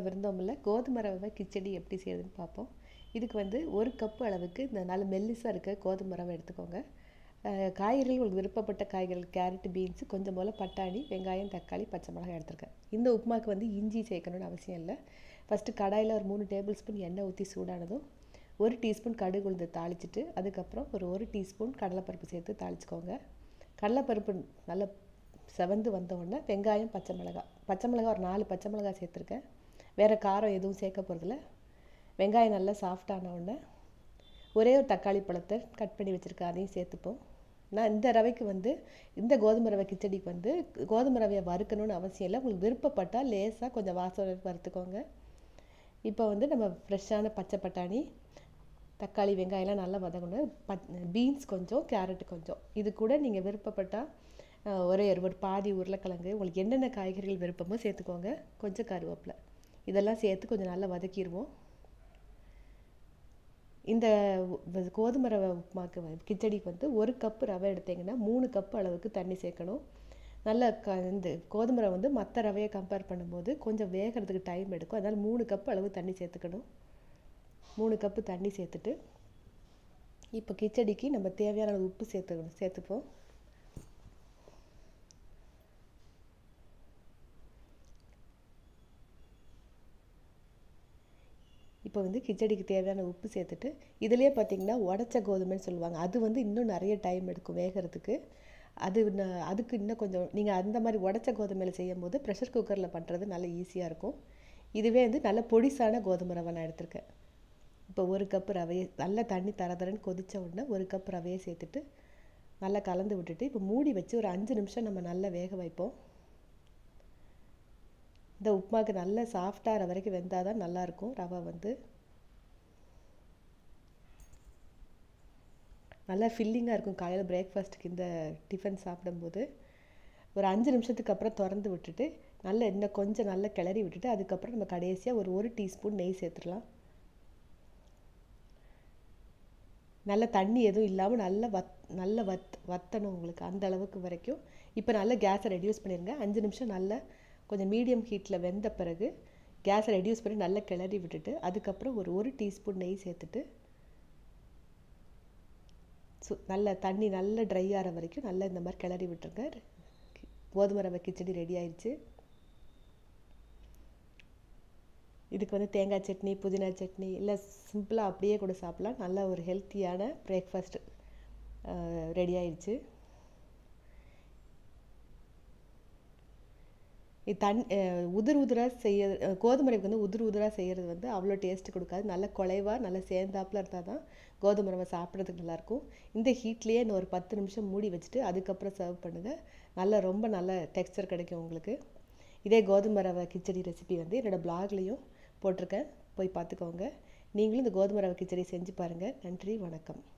விருந்தோம்பில் கோதுமை ரவை கிச்சடி எப்படி செய்யறதுன்னு பார்ப்போம் இதுக்கு வந்து ஒரு கப்பு அளவுக்கு இந்த நல்ல மெல்லிசாக இருக்க கோதுமை ரவை எடுத்துக்கோங்க அஹ் காய்கறிகள் உங்களுக்கு விருப்பப்பட்ட காய்கறிகள் கேரட் பீன்ஸ் கொஞ்சம் போல் பட்டாணி வெங்காயம் தக்காளி பச்சை மிளகாய் எடுத்திருக்கேன் இந்த உப்புமாக்கு வந்து இஞ்சி சேர்க்கணும்னு அவசியம் இல்லை ஃபஸ்ட்டு கடாயில் ஒரு மூணு டேபிள் ஸ்பூன் எண்ணெய் ஊற்றி சூடானதும் ஒரு டீஸ்பூன் கடுகு உளுந்து தாளிச்சிட்டு அதுக்கப்புறம் ஒரு ஒரு டீஸ்பூன் கடலைப்பருப்பு சேர்த்து தாளிச்சுக்கோங்க கடலைப்பருப்பு நல்லா செவந்து வந்த உடனே வெங்காயம் பச்சை மிளகாய் பச்சை மிளகாய் ஒரு நாலு பச்சை மிளகாய் சேர்த்துருக்கேன் வேறு காரம் எதுவும் சேர்க்க போகிறதில்ல வெங்காயம் நல்லா சாஃப்டான உடனே ஒரே ஒரு தக்காளி பழத்தை கட் பண்ணி வச்சுருக்கேன் அதையும் சேர்த்துப்போம் நான் இந்த ரவைக்கு வந்து இந்த கோதுமை ரவை கிச்சடிக்கு வந்து கோதுமை ரவையை வறுக்கணும்னு அவசியம் இல்லை உங்களுக்கு விருப்பப்பட்டால் லேசாக கொஞ்சம் வாசனை வறுத்துக்கோங்க இப்போ வந்து நம்ம ஃப்ரெஷ்ஷான பச்சை பட்டாணி தக்காளி வெங்காயம்லாம் நல்லா வதங்கணும் பட் பீன்ஸ் கொஞ்சம் கேரட் கொஞ்சம் இது கூட நீங்கள் விருப்பப்பட்டால் அஹ், ஒரே ஒரு ஒரு பாதி உருளைக்கிழங்கு உங்களுக்கு என்னென்ன காய்கறிகள் விருப்பமோ சேர்த்துக்கோங்க கொஞ்சம் கருவேப்பிலை இதெல்லாம் சேர்த்து கொஞ்சம் நல்லா வதக்கிடுவோம் இந்த உ- கோதுமை ரவை உப்புமாக்கு வந்து- கிச்சடிக்கு வந்து ஒரு கப்பு ரவை எடுத்தீங்கன்னா மூணு கப்பு அளவுக்கு தண்ணி சேர்க்கணும் நல்ல க இந்த கோதுமை ரவை வந்து மற்ற ரவையை கம்பேர் பண்ணும்போது கொஞ்சம் வேகிறதுக்கு டைம் எடுக்கும் அதனால் மூணு கப்பு அளவு தண்ணி சேர்த்துக்கணும் மூணு கப்பு தண்ணி சேர்த்துட்டு இப்போ கிச்சடிக்கு நம்ம தேவையான அளவு உப்பு சேர்த்துக்கணும் சேர்த்துப்போம் இப்போ வந்து கிச்சடிக்கு தேவையான உப்பு சேர்த்துட்டு இதுலேயே பார்த்தீங்கன்னா உடச்ச கோதுமைன்னு சொல்லுவாங்க அது வந்து இன்னும் நிறைய டைம் எடுக்கும் வேகிறதுக்கு அது ந- அதுக்கு இன்னும் கொஞ்சம் நீங்கள் அந்த மாதிரி உடச்ச கோதுமையில் செய்யும் போது ப்ரெஷர் குக்கரில் பண்ணுறது நல்ல ஈஸியாக இருக்கும் இதுவே வந்து நல்ல பொடிசான கோதுமை ரவை நான் எடுத்திருக்கேன் இப்போ ஒரு கப் ரவையை நல்லா தண்ணி தர தரன்னு கொதிச்ச உடனே ஒரு கப் ரவையை சேர்த்துட்டு நல்லா கலந்து விட்டுட்டு இப்போ மூடி வச்சு ஒரு அஞ்சு நிமிஷம் நம்ம நல்லா வேக வைப்போம் இந்த உப்புமாக்கு நல்லா சாஃப்டாகிற வரைக்கும் வெந்தால் தான் நல்லாயிருக்கும் ரவை வந்து நல்லா ஃபில்லிங்காக இருக்கும் காலையில் பிரேக்ஃபாஸ்ட்டுக்கு இந்த டிஃபன் சாப்பிடும்போது ஒரு அஞ்சு நிமிஷத்துக்கு அப்புறம் திறந்து விட்டுட்டு நல்லா இன்னும் கொஞ்சம் நல்லா கிளறி விட்டுட்டு அதுக்கப்புறம் நம்ம கடைசியாக ஒரு ஒரு டீஸ்பூன் நெய் சேர்த்துடலாம் நல்ல தண்ணி எதுவும் இல்லாமல் நல்ல வத் நல்ல வத் வத்தணும் உங்களுக்கு அந்த அளவுக்கு வரைக்கும் இப்போ நல்லா கேஸை ரெடியூஸ் பண்ணிடுங்க அஞ்சு நிமிஷம் நல்லா கொஞ்சம் மீடியம் ஹீட்டில் வெந்த பிறகு கேஸை ரெடியூஸ் பண்ணி நல்லா கிளறி விட்டுட்டு அதுக்கப்புறம் ஒரு ஒரு டீஸ்பூன் நெய் சேர்த்துட்டு சு நல்ல தண்ணி நல்லா ட்ரை ஆகிற வரைக்கும் நல்லா இந்த மாதிரி கிளறி விட்டுருங்க கோதுமை ரவை கிச்சடி ரெடி ஆயிடுச்சு இதுக்கு வந்து தேங்காய் சட்னி புதினா சட்னி இல்லை சிம்பிளாக அப்படியே கூட சாப்பிட்லாம் நல்ல ஒரு ஹெல்த்தியான பிரேக்ஃபாஸ்ட் ரெடி ஆயிடுச்சு இது தன் அஹ் உதிர் உதிராக செய்ய அஹ் கோதுமை ரவைக்கு வந்து உதிர் உதிராக செய்கிறது வந்து அவ்வளோ டேஸ்ட் கொடுக்காது நல்ல குலைவாக நல்ல சேர்ந்தாப்புல இருந்தால் தான் கோதுமை ரவை சாப்பிட்றதுக்கு நல்லாயிருக்கும் இந்த ஹீட்லேயே இன்னும் ஒரு பத்து நிமிஷம் மூடி வச்சுட்டு அதுக்கப்புறம் சர்வ் பண்ணுங்கள் நல்ல ரொம்ப நல்ல டெக்ஸ்சர் கிடைக்கும் உங்களுக்கு இதே கோதுமை ரவை கிச்சடி ரெசிபி வந்து என்னோடய பிளாக்லேயும் போட்டிருக்கேன் போய் பார்த்துக்கோங்க நீங்களும் இந்த கோதுமை ரவை கிச்சடி செஞ்சு பாருங்கள் நன்றி வணக்கம்